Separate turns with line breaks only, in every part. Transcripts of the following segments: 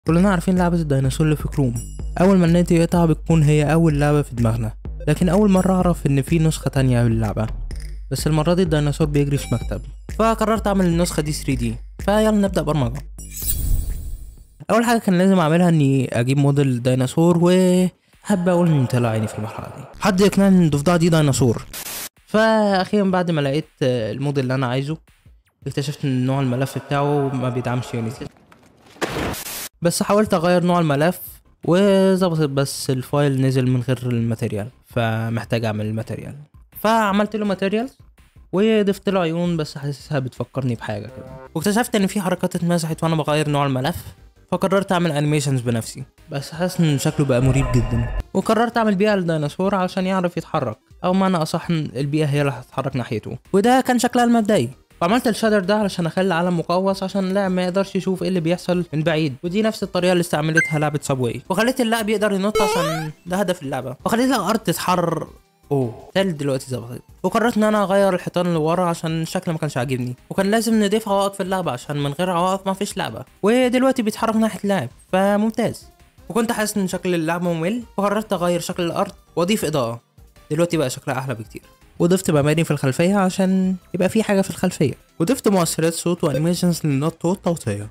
كلنا عارفين لعبة الديناصور اللي في كروم أول ما النت يقطع بتكون هي أول لعبة في دماغنا لكن أول مرة أعرف إن في نسخة تانية من اللعبة بس المرة دي الديناصور بيجري في مكتب فقررت أعمل النسخة دي 3D فيلا نبدأ برمجة أول حاجة كان لازم أعملها إني أجيب موديل ديناصور وهبة أقول إن طلع عيني في المرحلة دي حد يقنعني إن الضفدعة دي ديناصور فأخيرا بعد ما لقيت الموديل اللي أنا عايزه اكتشفت ان نوع الملف بتاعه ما بيدعمش يونيتي بس حاولت اغير نوع الملف وظبطت بس الفايل نزل من غير الماتيريال فمحتاج اعمل الماتيريال فعملت له ماتيريالز وضفت له عيون بس حاسسها بتفكرني بحاجه كده واكتشفت ان في حركات اتمسحت وانا بغير نوع الملف فقررت اعمل انيميشنز بنفسي بس حاسس ان شكله بقى مريب جدا وقررت اعمل بيئه للديناصور عشان يعرف يتحرك او معنى اصح إن البيئه هي اللي هتتحرك ناحيته وده كان شكلها المبدئي وعملت الشادر ده علشان اخلي العالم مقوس عشان اللاعب ما يقدرش يشوف ايه اللي بيحصل من بعيد ودي نفس الطريقه اللي استعملتها لعبه سابواي وخليت اللاعب يقدر ينط عشان ده هدف اللعبه وخليت الارض تتحرر اوه تالت دلوقتي ظبطت وقررت ان انا اغير الحيطان اللي ورا عشان الشكل ما كانش عاجبني وكان لازم نضيف عوائق في اللعبه عشان من غير عوائق ما فيش لعبه ودلوقتي بيتحرك ناحيه اللاعب فممتاز وكنت حاسس ان شكل اللعبه ممل وقررت اغير شكل الارض واضيف اضاءه دلوقتي بقى شكلها احلى بكتير وضفت مباني في الخلفية عشان يبقى في حاجة في الخلفية وضفت مؤثرات صوت وانيميشنز للنط والتوطية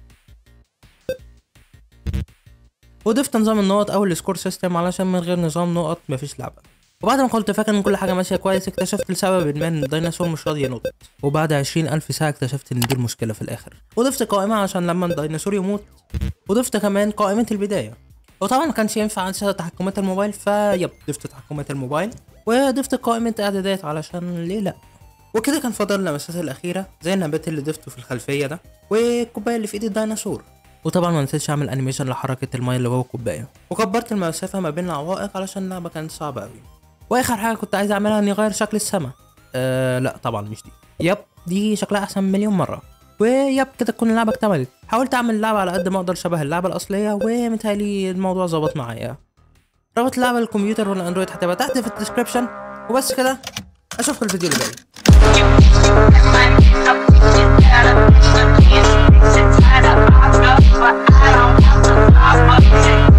وضفت نظام النقط او السكور سيستم علشان من غير نظام نقط مفيش لعبة وبعد ما كنت فاكر ان كل حاجة ماشية كويس اكتشفت لسبب ما ان الديناصور مش راضي ينط وبعد عشرين الف ساعة اكتشفت ان دي المشكلة في الاخر وضفت قائمة عشان لما الديناصور يموت وضفت كمان قائمة البداية وطبعا ما كانش ينفع انسى تحكمات الموبايل فيب ضفت تحكمات الموبايل وضفت قائمة اعدادات علشان ليه لا وكده كان فاضل اللمسات الاخيره زي النبات اللي ضفته في الخلفيه ده والكوبايه اللي في ايد الديناصور وطبعا ما نسيتش اعمل انيميشن لحركه الميه اللي جوه الكوبايه وكبرت المسافه ما بين العوائق علشان اللعبه كانت صعبه قوي واخر حاجه كنت عايز اعملها اني اغير شكل السما أه لا طبعا مش دي يب دي شكلها احسن مليون مره ويب كده تكون اللعبه اكتملت حاولت اعمل اللعبه على قد ما اقدر شبه اللعبه الاصليه ومتهيألي الموضوع ظبط معايا رابط اللعبه للكمبيوتر والاندرويد هتبقى تحت في الديسكربشن وبس كده اشوفكم الفيديو اللي جاي
I don't have to